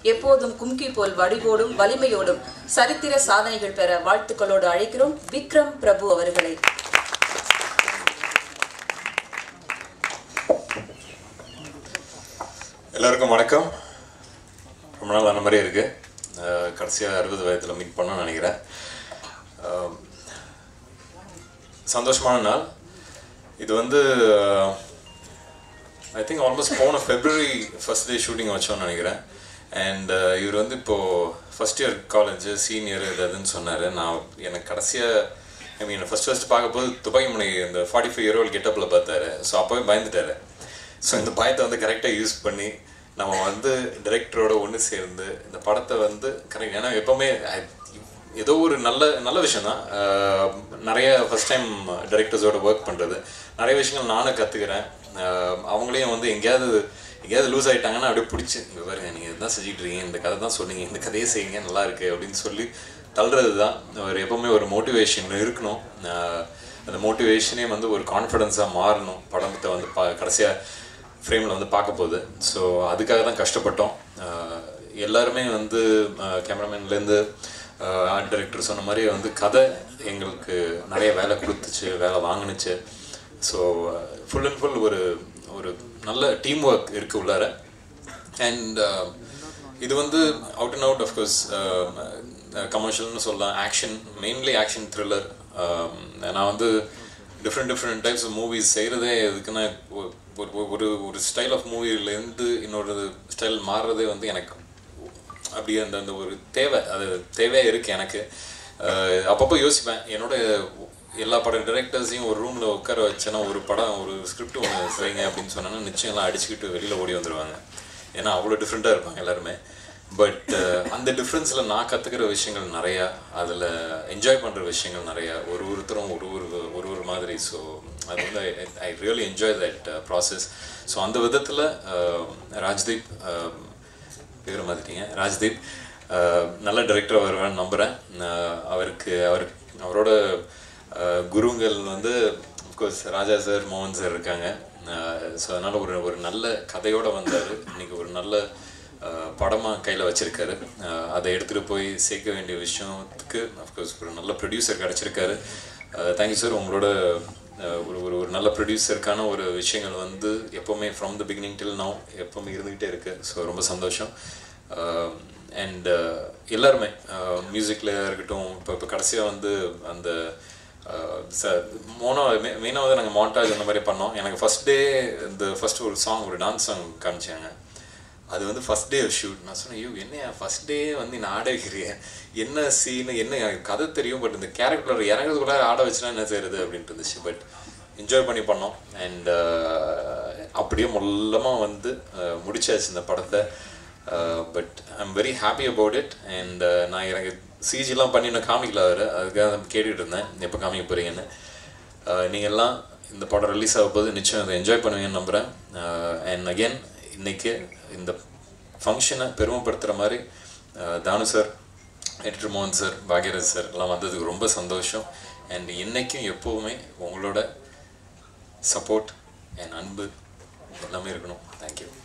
எப்போதும் கும்கி போல் வடிவோடும் வலிமையோடும் சரித்திர சாதனைகள் பெற வாழ்த்துக்களோடு அழைக்கிறோம் விக்ரம் பிரபு அவர்களை எல்லாருக்கும் வணக்கம் ரொம்ப நாள் ஆன மாதிரியே இருக்கு அஹ் கடைசியா அறுபது வயதில் மீட் பண்ணோம்னு நினைக்கிறேன் அஹ் சந்தோஷமான நாள் இது வந்து ஐ திங்க் ஆல்மோஸ்ட் போன ஃபெப்ரவரி ஃபர்ஸ்ட் டே ஷூட்டிங் வச்சோம்னு நினைக்கிறேன் அண்ட் இவர் வந்து இப்போது ஃபஸ்ட் இயர் காலேஜ் சீனியர் இது அதுன்னு சொன்னார் நான் எனக்கு கடைசியாக ஐ மீன் ஃபர்ஸ்ட் ஃபர்ஸ்ட் பார்க்கும்போது துபாய் முனை இந்த ஃபார்ட்டி ஃபைவ் இயர் ஓல்ட் கெட்டப்பில் பார்த்தாரு ஸோ அப்போவே பயந்துட்டாரு ஸோ இந்த பயத்தை வந்து கரெக்டாக யூஸ் பண்ணி நம்ம வந்து டைரக்டரோட ஒன்று சேர்ந்து இந்த படத்தை வந்து கரெக்ட் ஏன்னா எப்போவுமே I- ஏதோ ஒரு நல்ல நல்ல விஷயம் தான் நிறைய ஃபர்ஸ்ட் டைம் டைரக்டர்ஸோட ஒர்க் பண்ணுறது நிறைய விஷயங்கள் நானும் கற்றுக்கிறேன் அவங்களையும் வந்து எங்கேயாவது எங்கேயாவது லூஸ் ஆகிட்டாங்கன்னா அப்படியே பிடிச்சி இங்கே பாருங்க நீங்கள் இதுதான் செஞ்சுட்டு இருக்கீங்க இந்த கதை தான் சொன்னீங்க இந்த கதையை செய்யுங்க நல்லா இருக்கு அப்படின்னு சொல்லி தள்ளுறது தான் ஒரு எப்போவுமே ஒரு மோட்டிவேஷன் இருக்கணும் அஹ் அந்த மோட்டிவேஷனே வந்து ஒரு கான்ஃபிடென்ஸாக மாறணும் படத்தை வந்து பா கடைசியாக ஃப்ரேமில் வந்து பார்க்க போகுது ஸோ அதுக்காக தான் கஷ்டப்பட்டோம் அஹ் எல்லாருமே வந்து கேமராமேன்லேருந்து ஆர்ட் டைரக்டர் சொன்ன மாதிரி வந்து கதை எங்களுக்கு நிறைய வேலை கொடுத்துச்சு வேலை வாங்கினுச்சு ஸோ ஃபுல் அண்ட் ஃபுல் ஒரு ஒரு நல்ல டீம் ஒர்க் இருக்குது உள்ளார அண்ட் இது வந்து அவுட் அண்ட் அவுட் அஃப்கோர்ஸ் கமர்ஷியல்னு சொல்லலாம் ஆக்ஷன் மெயின்லி ஆக்ஷன் த்ரில்லர் நான் வந்து different different types of movies செய்கிறதே எதுக்குன்னா ஒ- ஒரு ஒரு ஒரு ஸ்டைல் ஆஃப் மூவிலேருந்து இன்னொரு ஸ்டைல் மாறுறதே வந்து எனக்கு அப்படி அந்த அந்த ஒரு தேவை அது தேவையாக இருக்குது எனக்கு அஹ் அப்பப்போ யோசிப்பேன் என்னோட எல்லா பட டிரெக்டர்ஸையும் ஒரு ரூமில் உட்கார வச்சேன்னா ஒரு படம் ஒரு ஸ்கிரிப்ட் ஒன்று செய்யுங்க அப்படின்னு சொன்னேன்னா நிச்சயம் எல்லாம் அடிச்சுக்கிட்டு வெளியில் ஓடி வந்துடுவாங்க ஏன்னா அவ்வளோ டிஃப்ரெண்ட்டாக இருப்பாங்க எல்லாருமே பட் அந்த டிஃப்ரென்ஸில் நான் கற்றுக்கிற விஷயங்கள் நிறையா அதில் என்ஜாய் பண்ணுற விஷயங்கள் நிறையா ஒரு ஒருத்தரும் ஒரு ஒரு ஒரு ஒரு மாதிரி ஸோ அது வந்து I really enjoy that process so அந்த விதத்தில் ராஜ்தீப் அஹ், பேர் மாத்திட்டீங்க ராஜ்தீப் அஹ், நல்ல டைரக்டர் வருவேன்னு நம்புகிறேன் அவருக்கு அவர் அவரோட அஹ், குருங்கள் வந்து அஃப்கோர்ஸ் ராஜா சார் மோகன் சார் இருக்காங்க ஸோ அதனால் ஒரு ஒரு நல்ல கதையோடு வந்தார் இன்னைக்கு ஒரு நல்ல படமாக கையில் வச்சுருக்காரு அதை எடுத்துகிட்டு போய் சேர்க்க வேண்டிய விஷயத்துக்கு அஃப்கோர்ஸ் ஒரு நல்ல ப்ரொடியூசர் கிடச்சிருக்காரு தேங்க்யூ சார் உங்களோட அஹ், ஒரு ஒரு ஒரு நல்ல ப்ரொடியூசருக்கான ஒரு விஷயங்கள் வந்து எப்போவுமே from the beginning till now எப்போவுமே இருந்துக்கிட்டே இருக்குது ஸோ ரொம்ப சந்தோஷம் அண்ட் எல்லாருமே மியூசிக்கில் இருக்கட்டும் இப்போ இப்போ கடைசியாக வந்து அந்த ச மோனோ மெயினாக வந்து நாங்கள் மாண்டாஜ் அந்த மாதிரி பண்ணோம் எனக்கு ஃபஸ்ட் டே இந்த ஃபர்ஸ்ட் ஒரு சாங் ஒரு டான்ஸ் சாங் காமிச்சாங்க அது வந்து ஃபர்ஸ்ட் டே ஷூட் நான் சொன்னேன் ஐயோ என்ன ஃபர்ஸ்ட் டே வந்து நான் ஆட வைக்கிறேன் என்ன சீனு என்ன எனக்கு கதை தெரியும் பட் இந்த கேரக்டர் இறங்குறதுக்குள்ள ஆட வச்சுனா என்ன செய்யறது அப்படின்ட்டு இருந்துச்சு பட் என்ஜாய் பண்ணி பண்ணோம் அண்ட் அப்படியே மொல்லமாக வந்து uh, முடிச்சாச்சு இந்த படத்தை but I am very happy about it and நான் எனக்கு சிஜிலாம் பண்ணி நான் காமிக்கல அவர் அதுக்காக நான் கேட்டுட்டு இருந்தேன் எப்போ காமிக்க போகிறீங்கன்னு நீங்கள் எல்லாம் இந்த படம் ரிலீஸ் ஆக போது நிச்சயம் அதை என்ஜாய் பண்ணுவீங்கன்னு நம்புகிறேன் அண்ட் அகெயின் இன்னைக்கு இந்த ஃபங்க்ஷனை பெருமைப்படுத்துகிற மாதிரி அஹ், தானு சார் எடிட்டர் மோகன் சார் பாக்யராஜ் சார் எல்லாம் வந்ததுக்கு ரொம்ப சந்தோஷம் அண்ட் என்னைக்கும் எப்போவுமே உங்களோட சப்போர்ட் என் அன்பு எல்லாமே இருக்கணும் தேங்க்யூ